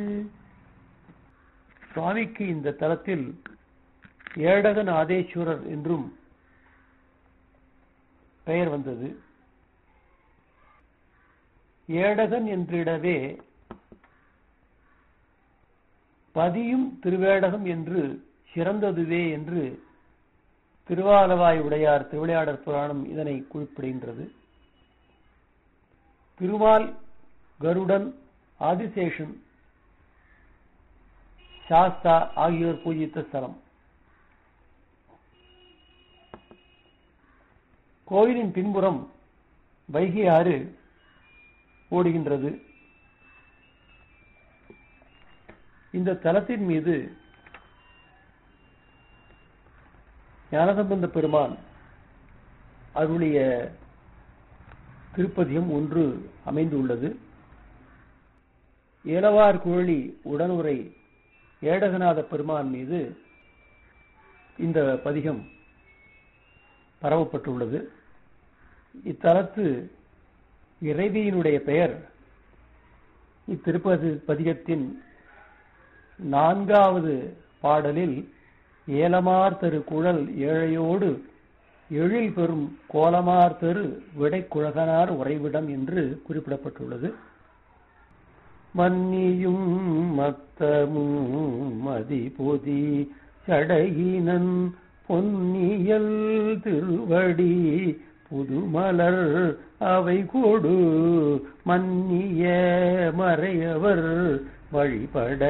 சுவாமிக்கு இந்த தலத்தில் ஏடகநாதேஸ்வரர் என்றும் பெயர் வந்தது ஏடகன் என்றிடவே பதியும் திருவேடகம் என்று சிறந்ததுவே என்று திருவாலவாய் உடையார் திருவிளையாடற் புராணம் இதனை குறிப்பிடுகின்றது திருமால் கருடன் ஆதிசேஷன் சாஸ்தா ஆகியோர் பூஜித்த ஸ்தலம் கோயிலின் பின்புறம் வைகை ஆறு ஓடுகின்றது இந்த தலத்தின் மீது ஞானசம்பந்த பெருமான் அருளிய திருப்பதியம் ஒன்று அமைந்துள்ளது ஏலவார் குழலி உடனுரை ஏடகநாத பெருமான் மீது இந்த பதிகம் பரவப்பட்டுள்ளது இத்தலத்து இறைவியினுடைய பெயர் இத்திருப்பதி பதிகத்தின் நான்காவது பாடலில் ஏலமார் தரு குழல் ஏழையோடு எழில் பெறும் கோலமார் தரு விடைக்குழகனார் உறைவிடம் என்று குறிப்பிடப்பட்டுள்ளது மன்னியும் மத்தமும் மதிபொதி சடையினன் பொன்னியல் திருவடி புதுமலர் அவை கொடு மன்னிய மறையவர் வழிபட